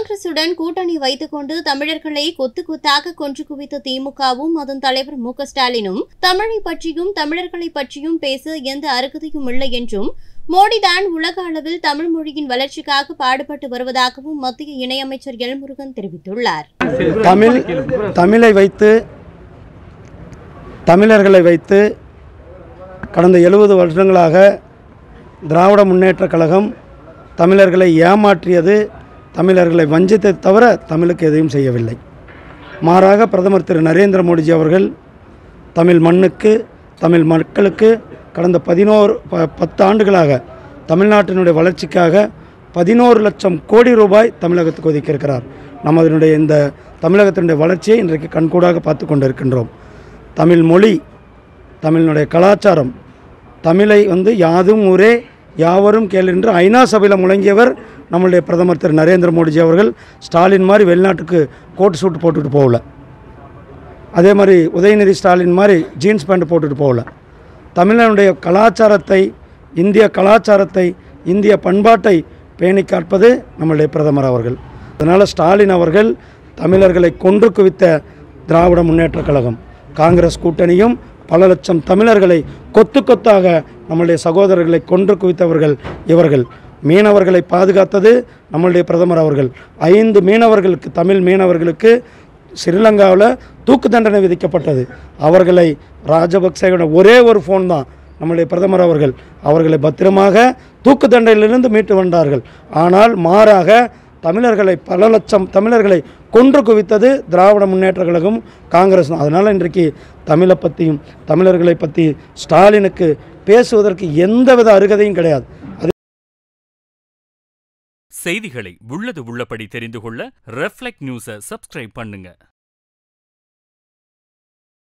காங்கிரசுடன் கூட்டணி வைத்துக் கொண்டு தமிழர்களை கொத்து கொத்தாக கொன்று குவித்த திமுகவும் அதன் தலைவர் மு க ஸ்டாலினும் தமிழை பற்றியும் தமிழர்களை பற்றியும் பேச எந்த அருகதையும் இல்லை என்றும் மோடிதான் உலக அளவில் தமிழ் மொழியின் வளர்ச்சிக்காக பாடுபட்டு வருவதாகவும் மத்திய இணையமைச்சர் எல் முருகன் தெரிவித்துள்ளார் தமிழ் தமிழை வைத்து தமிழர்களை வைத்து கடந்த எழுபது வருடங்களாக திராவிட முன்னேற்றக் கழகம் தமிழர்களை ஏமாற்றியது தமிழர்களை வஞ்சித்தை தவிர தமிழுக்கு எதையும் செய்யவில்லை மாறாக பிரதமர் திரு நரேந்திர மோடிஜி அவர்கள் தமிழ் மண்ணுக்கு தமிழ் மக்களுக்கு கடந்த பதினோரு ப பத்து ஆண்டுகளாக தமிழ்நாட்டினுடைய வளர்ச்சிக்காக பதினோரு லட்சம் கோடி ரூபாய் தமிழகத்துக்கு ஒதுக்கியிருக்கிறார் நமதனுடைய இந்த தமிழகத்தினுடைய வளர்ச்சியை இன்றைக்கு கண்கூடாக பார்த்து கொண்டிருக்கின்றோம் தமிழ் மொழி தமிழினுடைய கலாச்சாரம் தமிழை வந்து யாதும் ஊரே யாவரும் கேள் என்று ஐநா சபையில் முழங்கியவர் நம்மளுடைய பிரதமர் திரு நரேந்திர மோடிஜி அவர்கள் ஸ்டாலின் மாதிரி வெளிநாட்டுக்கு கோட் சூட் போட்டுட்டு போகல அதே மாதிரி உதயநிதி ஸ்டாலின் மாதிரி ஜீன்ஸ் பேண்ட் போட்டுட்டு போகல தமிழனுடைய கலாச்சாரத்தை இந்திய கலாச்சாரத்தை இந்திய பண்பாட்டை பேணி காப்பது நம்மளுடைய பிரதமர் அவர்கள் அதனால் ஸ்டாலின் அவர்கள் தமிழர்களை கொன்று குவித்த திராவிட முன்னேற்றக் கழகம் காங்கிரஸ் கூட்டணியும் பல லட்சம் தமிழர்களை கொத்து கொத்தாக நம்மளுடைய சகோதரர்களை கொன்று குவித்தவர்கள் இவர்கள் மீனவர்களை பாதுகாத்தது நம்மளுடைய பிரதமர் அவர்கள் ஐந்து மீனவர்களுக்கு தமிழ் மீனவர்களுக்கு ஸ்ரீலங்காவில் தூக்கு தண்டனை விதிக்கப்பட்டது அவர்களை ராஜபக்சேயோட ஒரே ஒரு ஃபோன் தான் நம்முடைய பிரதமர் அவர்கள் அவர்களை பத்திரமாக தூக்கு தண்டனையிலிருந்து மீட்டு வந்தார்கள் ஆனால் மாறாக தமிழர்களை பல லட்சம் தமிழர்களை கொன்று குவித்தது திராவிட முன்னேற்ற கழகம் காங்கிரஸ் தான் அதனால் இன்றைக்கு தமிழை பற்றியும் தமிழர்களை பற்றி ஸ்டாலினுக்கு பேசுவதற்கு எந்தவித அருகதையும் கிடையாது அது செய்திகளை உள்ளது உள்ளபடி தெரிந்து கொள்ள ரெஃப்ளெக்ட் நியூஸை சப்ஸ்கிரைப் பண்ணுங்க